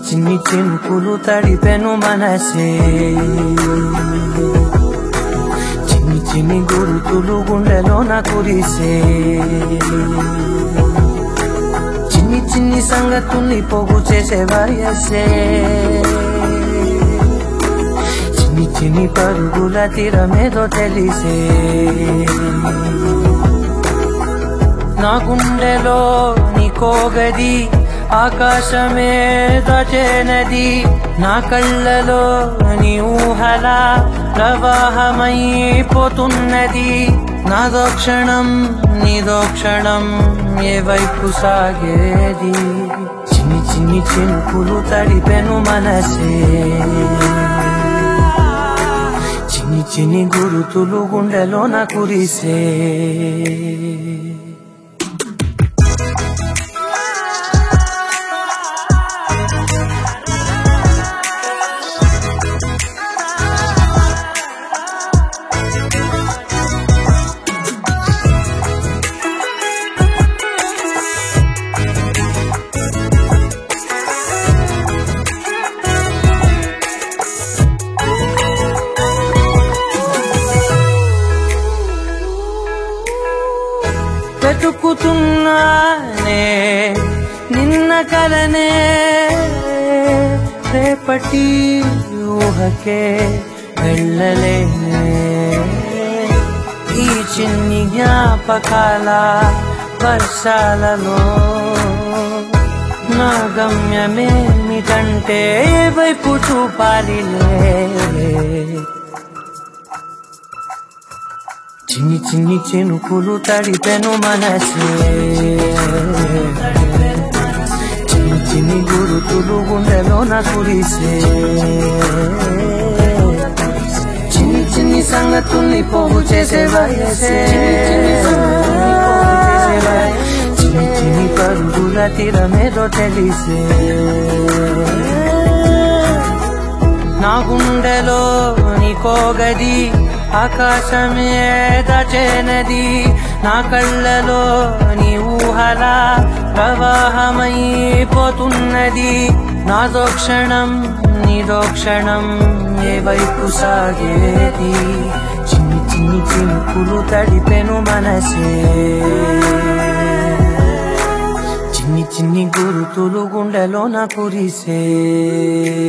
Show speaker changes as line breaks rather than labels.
చిన్ని చినుకులు తడిపెను మనసే చిన్ని చిన్ని గురుతులు గుండెలోన కురిసే చిన్ని చిన్ని సంగతుల్ని పోగు చేసే వయసే చిన్ని చిన్ని పరుగుల తీరమేదో తెలిసే నా గుండెలో నీకోగది ఆకాశమే దచేనది నా కళ్ళలో నీ ఊహల ప్రవాహమైపోతున్నది నాదో క్షణం నీదో క్షణం ఏ వైపు సాగేది చిన్ని చిన్ని చినుకులు తడిపెను మనసే చిన్ని చిన్ని గురుతులు గుండెలోన కురిసే వెతుకుతున్నానే నిన్న కలనే రేపటి ఊహకే వెళ్ళలేనే ఈ చిన్ని జ్ఞాపకాల వర్షాలలో నా గమ్యమేమిటంటే ఏ వైపు చూపాలిలే చిన్ని చిన్ని చినుకులు తడిపెను మనసే చిన్ని చిన్ని గురుతులు గుండెలోన కురిసే చిన్ని చిన్ని సంగతుల్ని పోగు చేసే వయసే చిన్ని చిన్ని పరుగుల తీరమేదో తెలిసే నా గుండెలో నీకోగది ఆకాశమే దచేనది నా కళ్ళలో నీ ఊహల ప్రవాహమైపోతున్నది నాదో క్షణం నీదో క్షణం ఏ వైపు సాగేది చిన్ని చిన్ని చినుకులు తడిపెను మనసే చిన్ని చిన్ని గురుతులు గుండెలోన కురిసే